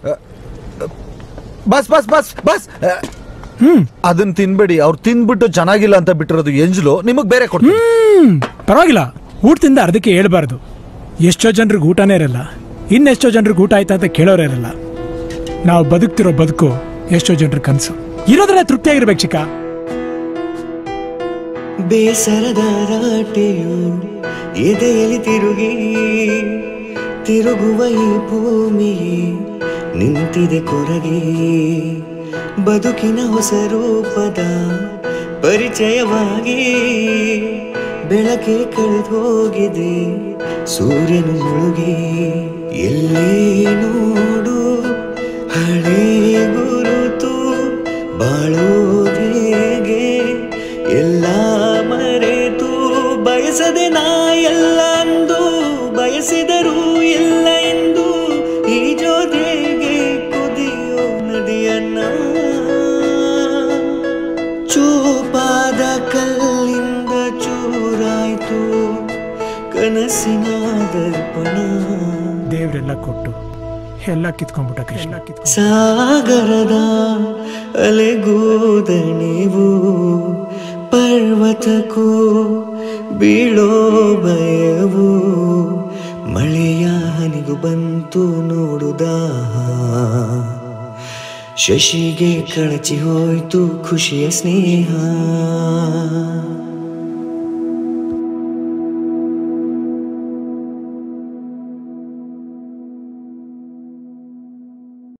bus bus bus bus ಅದನ್ನ ತಿನ್ಬೇಡಿ ಅವ್ರು ತಿನ್ಬಿಟ್ಟು ಚೆನ್ನಾಗಿಲ್ಲ ಅಂತ ಬಿಟ್ಟಿರೋದು ಎಂಜ್ಲು ನಿಮಗ್ ಬೇರೆ ಕೊಡ್ತೀನಿ ಹ್ಮ್ ಪರವಾಗಿಲ್ಲ ಊಟದಿಂದ ಅರ್ಧಕ್ಕೆ ಹೇಳ್ಬಾರ್ದು ಎಷ್ಟೋ ಜನರಿಗೆ ಊಟನೇ ಇರಲ್ಲ ಇನ್ನೆಷ್ಟೋ ಜನರಿಗೆ ಊಟ ಆಯ್ತಾ ಅಂತ ಕೇಳೋರೇ ಇರಲ್ಲ ನಾವು ಬದುಕ್ತಿರೋ ಬದುಕು ಎಷ್ಟೋ ಜನರ ಕನಸು ಇರೋದ್ರಲ್ಲೇ ತೃಪ್ತಿಯಾಗಿರ್ಬೇಕು ಚಿಕ್ಕ ಬೇಸರದ ರಾಟೆಯು ಎದೆಯಲ್ಲಿ ತಿರುಗಿ ತಿರುಗುವ ಈ ಭೂಮಿ ನಿಂತಿದೆ ಕೊರಗಿ ಬದುಕಿನ ಹೊಸ ರೂಪದ ಪರಿಚಯವಾಗಿ ಬೆಳಕೆ ಕಳೆದು ಹೋಗಿದೆ ಸೂರ್ಯನು ಮುಳುಗಿ ಎಲ್ಲೇ ನೋಡು ಹಳೇ ಗುರುತು ಬಾಳೋದೇಗೆ ಎಲ್ಲ ಮರೆತು ಬಯಸದೆ ನಾ ಎಲ್ಲ ಅಂದು ಬಯಸಿದರೂ ಇಲ್ಲ ಎಂದು ಈ ಜೋತೆಗೆ ಕುದಿಯೋ ನದಿಯನ್ನ ಚೂಪಾದ ಕಲ್ಲಿಂದ ಚೂರಾಯ್ತು ಕನಸಿನ ದರ್ಪಣ ದೇವ್ರೆಲ್ಲ ಕೊಟ್ಟು ಎಲ್ಲ ಕಿತ್ಕೊಂಡ್ಬಿಟ್ಟ ಕೃಷ್ಣ ಕಿತ್ಕೊಂಡ್ ಸಾಗರದ ಅಲೆಗೂದಣಿವು ಪರ್ವತಕ್ಕೂ ಬೀಳೋ ಭಯವು ಮಳೆಯ ಹನಿಗೂ ಬಂತು ನೋಡುದ ಶಶಿಗೆ ಕಳಚಿ ಹೋಯ್ತು ಖುಷಿಯ ಸ್ನೇಹ